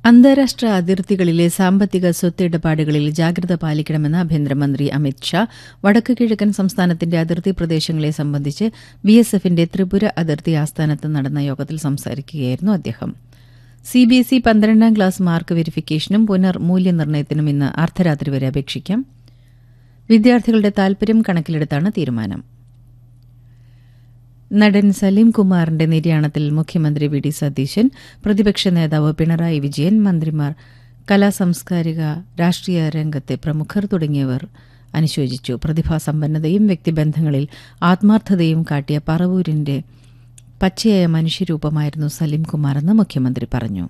അന്താരാഷ്ട്ര അതിർത്തികളിലെ സാമ്പത്തിക സ്വത്ത് ഇടപാടുകളിൽ ജാഗ്രത പാലിക്കണമെന്ന് ആഭ്യന്തരമന്ത്രി അമിത് ഷാ വടക്ക് കിഴക്കൻ സംസ്ഥാനത്തിന്റെ അതിർത്തി പ്രദേശങ്ങളെ സംബന്ധിച്ച് ബിഎസ്എഫിന്റെ ത്രിപുര അതിർത്തി ആസ്ഥാനത്ത് നടന്ന യോഗത്തിൽ സംസാരിക്കുകയായിരുന്നു അദ്ദേഹം സിബിഎസ്ഇ പന്ത്രണ്ടാം ക്ലാസ് മാർക്ക് വെരിഫിക്കേഷനും പുനർമൂല്യനിർണ്ണയത്തിനും ഇന്ന് അർദ്ധരാത്രി വരെ അപേക്ഷിക്കാം വിദ്യാർത്ഥികളുടെ താൽപര്യം കണക്കിലെടുത്താണ് തീരുമാനം നടൻ സലീം കുമാറിന്റെ നിര്യാണത്തിൽ മുഖ്യമന്ത്രി വി ഡി സതീശൻ പ്രതിപക്ഷ നേതാവ് പിണറായി വിജയൻ മന്ത്രിമാർ കലാസാംസ്കാരിക രാഷ്ട്രീയ രംഗത്തെ പ്രമുഖർ തുടങ്ങിയവർ അനുശോചിച്ചു പ്രതിഭാസമ്പന്നതയും വ്യക്തിബന്ധങ്ങളിൽ ആത്മാർത്ഥതയും കാട്ടിയ പറവൂരിന്റെ പച്ചയായ മനുഷ്യരൂപമായിരുന്നു സലീം കുമാറെന്ന് മുഖ്യമന്ത്രി പറഞ്ഞു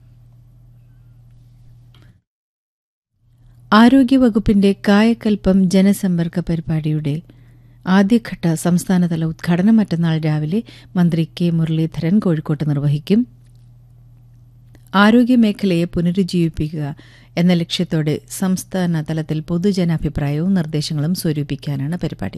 ആരോഗ്യവകുപ്പിന്റെ കായക്കൽപ്പം ജനസമ്പർക്ക പരിപാടിയുടെ ആദ്യഘട്ട സംസ്ഥാനതല ഉദ്ഘാടനം മറ്റന്നാൾ രാവിലെ മന്ത്രി കെ മുരളീധരൻ കോഴിക്കോട്ട് നിർവഹിക്കും ആരോഗ്യമേഖലയെ പുനരുജ്ജീവിപ്പിക്കുക എന്ന ലക്ഷ്യത്തോടെ സംസ്ഥാന തലത്തിൽ പൊതുജനാഭിപ്രായവും നിർദ്ദേശങ്ങളും സ്വരൂപിക്കാനാണ് പരിപാടി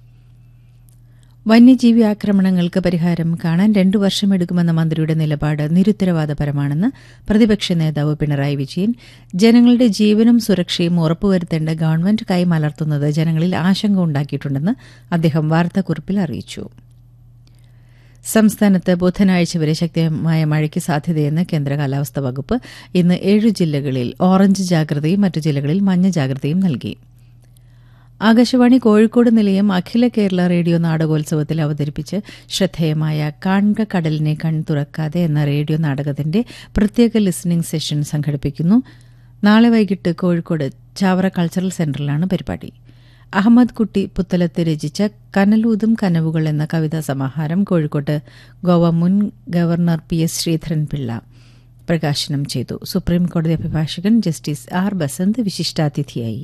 വന്യജീവി ആക്രമണങ്ങൾക്ക് പരിഹാരം കാണാൻ രണ്ടു വർഷമെടുക്കുമെന്ന മന്ത്രിയുടെ നിലപാട് നിരുത്തരവാദപരമാണെന്ന് പ്രതിപക്ഷ നേതാവ് പിണറായി വിജയൻ ജനങ്ങളുടെ ജീവനും സുരക്ഷയും ഉറപ്പുവരുത്തേണ്ട ഗവൺമെന്റ് കൈമലർത്തുന്നത് ജനങ്ങളിൽ ആശങ്ക ഉണ്ടാക്കിയിട്ടുണ്ടെന്ന് അദ്ദേഹം വാർത്താക്കുറിപ്പിൽ അറിയിച്ചു സംസ്ഥാനത്ത് ബുധനാഴ്ച വരെ ശക്തമായ മഴയ്ക്ക് സാധ്യതയെന്ന് കേന്ദ്ര കാലാവസ്ഥാ വകുപ്പ് ഇന്ന് ഏഴ് ജില്ലകളിൽ ഓറഞ്ച് ജാഗ്രതയും മറ്റു ജില്ലകളിൽ മഞ്ഞ ജാഗ്രതയും നൽകി ആകാശവാണി കോഴിക്കോട് നിലയം അഖില കേരള റേഡിയോ നാടകോത്സവത്തിൽ അവതരിപ്പിച്ച് ശ്രദ്ധേയമായ കാൺക കടലിനെ കൺ തുറക്കാതെ എന്ന റേഡിയോ നാടകത്തിന്റെ പ്രത്യേക ലിസണിംഗ് സെഷൻ സംഘടിപ്പിക്കുന്നു നാളെ വൈകിട്ട് കോഴിക്കോട് ചാവറ കൾച്ചറൽ സെന്ററിലാണ് പരിപാടി അഹമ്മദ് കുട്ടി പുത്തലത്ത് രചിച്ച കനലൂതും കനവുകൾ എന്ന കവിതാ സമാഹാരം കോഴിക്കോട്ട് ഗോവ മുൻ ഗവർണർ പി എസ് ശ്രീധരൻപിള്ള പ്രകാശനം ചെയ്തു സുപ്രീം കോടതി അഭിഭാഷകൻ ജസ്റ്റിസ് ആർ ബസന്ത് വിശിഷ്ടാതിഥിയായി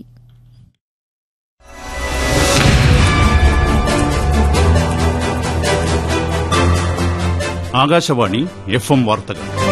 ആകാശവാണി എഫ് എം വാർത്തകൾ